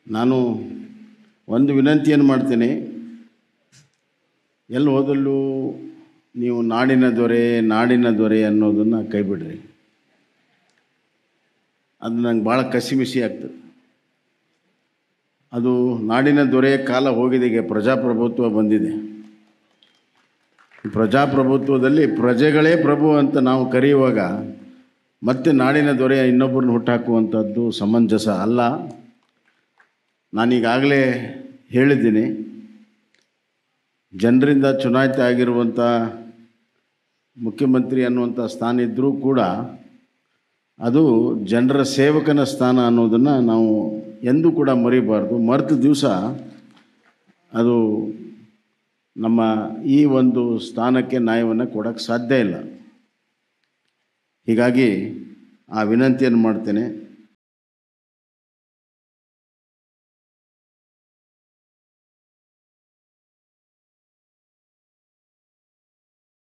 ನಾನು ಒಂದು ವಿನಂತಿಯನ್ನು ಮಾಡ್ತೀನಿ ಎಲ್ಲಿ ಹೋದಲ್ಲೂ ನೀವು ನಾಡಿನ ದೊರೆ ನಾಡಿನ ದೊರೆ ಅನ್ನೋದನ್ನು ಕೈ ಬಿಡ್ರಿ ಅದು ನಂಗೆ ಭಾಳ ಕಸಿಮಿಸಿ ಆಗ್ತದೆ ಅದು ನಾಡಿನ ದೊರೆಯ ಕಾಲ ಹೋಗಿದೆ ಈಗ ಪ್ರಜಾಪ್ರಭುತ್ವ ಬಂದಿದೆ ಪ್ರಜಾಪ್ರಭುತ್ವದಲ್ಲಿ ಪ್ರಜೆಗಳೇ ಪ್ರಭು ಅಂತ ನಾವು ಕರೆಯುವಾಗ ಮತ್ತೆ ನಾಡಿನ ದೊರೆಯ ಇನ್ನೊಬ್ಬರನ್ನ ಹುಟ್ಟಾಕುವಂಥದ್ದು ಸಮಂಜಸ ಅಲ್ಲ ನಾನೀಗಾಗಲೇ ಹೇಳಿದ್ದೀನಿ ಜನರಿಂದ ಚುನಾಯಿತ ಆಗಿರುವಂಥ ಮುಖ್ಯಮಂತ್ರಿ ಅನ್ನುವಂಥ ಸ್ಥಾನ ಇದ್ದರೂ ಕೂಡ ಅದು ಜನರ ಸೇವಕನ ಸ್ಥಾನ ಅನ್ನೋದನ್ನು ನಾವು ಎಂದೂ ಕೂಡ ಮರಿಬಾರ್ದು ಮರೆತ ದಿವಸ ಅದು ನಮ್ಮ ಈ ಒಂದು ಸ್ಥಾನಕ್ಕೆ ನ್ಯಾಯವನ್ನು ಕೊಡೋಕ್ಕೆ ಸಾಧ್ಯ ಇಲ್ಲ ಹೀಗಾಗಿ ಆ ವಿನಂತಿಯನ್ನು ಮಾಡ್ತೇನೆ